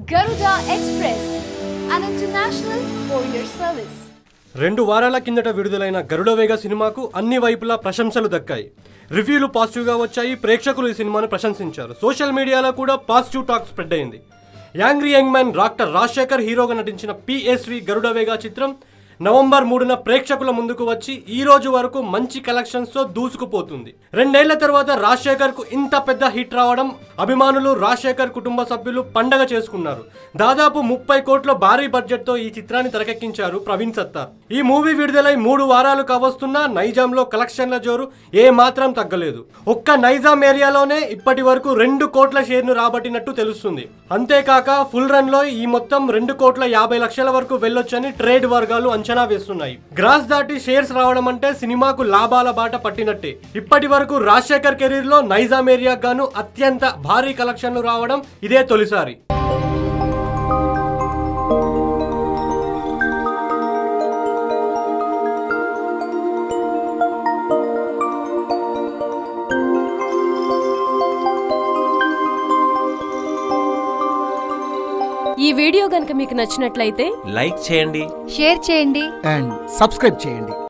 Garuda Express, an international courier service. రెండు వారాల కిందట విడుదలైన గరుడవేగ సినిమాకు అన్ని వైపులా ప్రశంసలు దక్కాయి రివ్యూలు పాజిటివ్గా వచ్చాయి ప్రేక్షకులు ఈ సినిమాను ప్రశంసించారు సోషల్ మీడియాలో కూడా పాజిటివ్ టాక్ స్ప్రెడ్ అయింది angry young man doctor Rajasekhar హీరోగా నటించిన పిఎస్వి గరుడవేగ చిత్రం నవంబర్ మూడున ప్రేక్షకుల ముందుకు వచ్చి ఈ రోజు వరకు మంచి కలెక్షన్స్ తో దూసుకుపోతుంది రెండేళ్ల తర్వాత రాజశేఖర్ కు ఇంత పెద్ద హిట్ రావడం అభిమానులు రాజశేఖర్ కుటుంబ సభ్యులు పండగ చేసుకున్నారు దాదాపు ముప్పై కోట్ల భారీ బడ్జెట్ తో ఈ చిత్రాన్ని తెరకెక్కించారు ప్రవీణ్ సత్తార్ ఈ మూవీ విడుదలై మూడు వారాలు కావస్తున్నా నైజాంలో కలెక్షన్ల జోరు ఏ మాత్రం తగ్గలేదు ఒక్క నైజాం ఏరియాలోనే ఇప్పటి వరకు రెండు కోట్ల షేర్ను రాబట్టినట్టు తెలుస్తుంది అంతేకాక ఫుల్ రన్ లో ఈ మొత్తం రెండు కోట్ల యాభై లక్షల వరకు వెళ్ళొచ్చని ట్రేడ్ వర్గాలు అంచనా వేస్తున్నాయి గ్రాస్ దాటి షేర్స్ రావడం అంటే సినిమాకు లాభాల బాట పట్టినట్టే ఇప్పటి వరకు రాజశేఖర్ కెరీర్ లో నైజాం ఏరియా గాను అత్యంత భారీ కలెక్షన్లు రావడం ఇదే తొలిసారి ఈ వీడియో గనుక మీకు నచ్చినట్లయితే లైక్ చేయండి షేర్ చేయండి అండ్ సబ్స్క్రైబ్ చేయండి